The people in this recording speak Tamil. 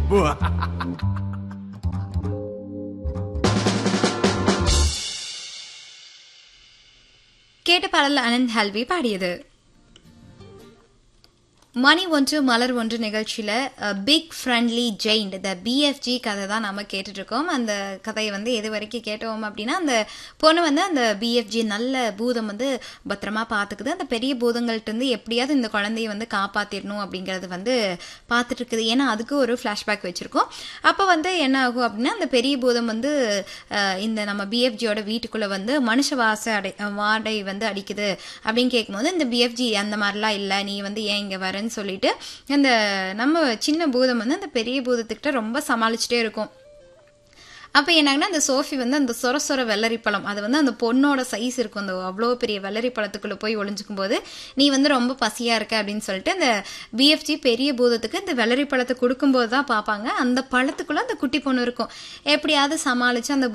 சுப்பு கேட்ட பாடல் அனந்த் ஹல்வி பாடியது மணி ஒன்று மலர் ஒன்று நிகழ்ச்சியில பிக் ஃப்ரெண்ட்லி ஜெயிண்ட் இந்த பிஎஃப்ஜி கதை தான் நம்ம கேட்டுட்டு இருக்கோம் அந்த கதையை வந்து எது வரைக்கும் கேட்டோம் அப்படின்னா அந்த பொண்ணு வந்து அந்த பிஎஃப்ஜி நல்ல பூதம் வந்து பத்திரமா பார்த்துக்குது அந்த பெரிய பூதங்கள்ட்ட இருந்து எப்படியாவது இந்த குழந்தைய வந்து காப்பாத்திடணும் அப்படிங்கறது வந்து பார்த்துட்டு இருக்குது ஏன்னா அதுக்கு ஒரு ஃப்ளாஷ்பேக் வச்சிருக்கோம் அப்போ வந்து என்ன ஆகும் அப்படின்னா அந்த பெரிய பூதம் வந்து அஹ், இந்த நம்ம பிஎஃப்ஜியோட வீட்டுக்குள்ள வந்து மனுஷ வாச அடை வாடை வந்து அடிக்குது அப்படின்னு கேட்கும்போது இந்த பிஎஃப்ஜி அந்த மாதிரிலாம் இல்லை நீ வந்து ஏன் இங்கே வரேன்னு சொல்லிட்டு அந்த நம்ம சின்ன பூதம் வந்து அந்த பெரிய பூதத்துக்கிட்ட ரொம்ப சமாளிச்சுட்டே இருக்கும் அப்போ என்னாங்கன்னா அந்த சோஃபி வந்து அந்த சொர சொர வெள்ளரி பழம் அது வந்து அந்த பொண்ணோட சைஸ் இருக்கும் அந்த அவ்வளோ பெரிய வெள்ளரி பழத்துக்குள்ளே போய் ஒளிஞ்சுக்கும் போது நீ வந்து ரொம்ப பசியாக இருக்க அப்படின்னு சொல்லிட்டு அந்த பிஎஃப்ஜி பெரிய பூதத்துக்கு இந்த வெள்ளரி பழத்தை கொடுக்கும்போது தான் பார்ப்பாங்க அந்த பழத்துக்குள்ளே அந்த குட்டி பொண்ணு இருக்கும் எப்படியாவது சமாளித்து அந்த